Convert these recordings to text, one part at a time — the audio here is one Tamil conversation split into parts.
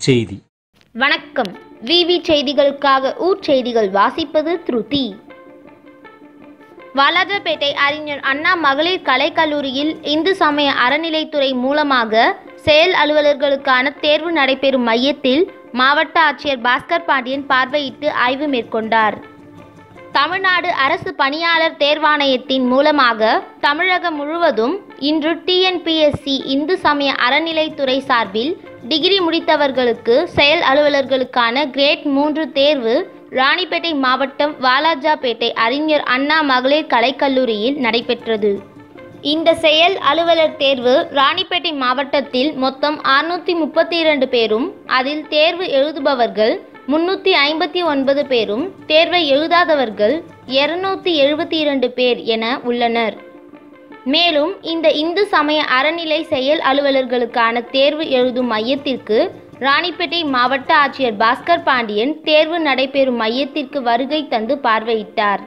செய்தி வணக்கம் விவி செய்திகளுக்காக ஊர் செய்திகள் வாசிப்பது திருதி வாலாஜாபேட்டை அறிஞர் அண்ணா மகளிர் கலைக்கல்லூரியில் இந்து சமய அறநிலைத்துறை மூலமாக செயல் அலுவலர்களுக்கான தேர்வு நடைபெறும் மையத்தில் மாவட்ட ஆட்சியர் பாஸ்கர் பாண்டியன் பார்வையிட்டு ஆய்வு மேற்கொண்டார் தமிழ்நாடு அரசு பணியாளர் தேர்வாணையத்தின் மூலமாக தமிழகம் முழுவதும் இன்று டிஎன்பிஎஸ்சி இந்து சமய அறநிலைத்துறை சார்பில் டிகிரி முடித்தவர்களுக்கு செயல் அலுவலர்களுக்கான கிரேட் மூன்று தேர்வு ராணிப்பேட்டை மாவட்டம் வாலாஜாபேட்டை அறிஞர் அண்ணா மகளிர் கலைக்கல்லூரியில் நடைபெற்றது இந்த செயல் அலுவலர் தேர்வு ராணிப்பேட்டை மாவட்டத்தில் மொத்தம் அறுநூற்றி முப்பத்தி இரண்டு பேரும் அதில் தேர்வு எழுதுபவர்கள் முன்னூற்றி ஐம்பத்தி ஒன்பது பேரும் தேர்வை எழுதாதவர்கள் இருநூத்தி எழுபத்தி இரண்டு பேர் என உள்ளனர் மேலும் இந்த இந்து சமய அறநிலை செயல் அலுவலர்களுக்கான தேர்வு எழுதும் மையத்திற்கு ராணிப்பேட்டை மாவட்ட ஆட்சியர் பாஸ்கர் பாண்டியன் தேர்வு நடைபெறும் மையத்திற்கு வருகை தந்து பார்வையிட்டார்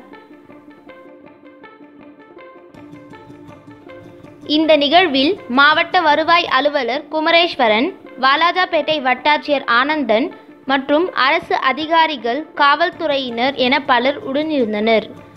இந்த நிகழ்வில் மாவட்ட வருவாய் அலுவலர் குமரேஸ்வரன் வாலாஜாபேட்டை வட்டாட்சியர் ஆனந்தன் மற்றும் அரசு அதிகாரிகள் காவல்துறையினர் என பலர் உடனிருந்தனர்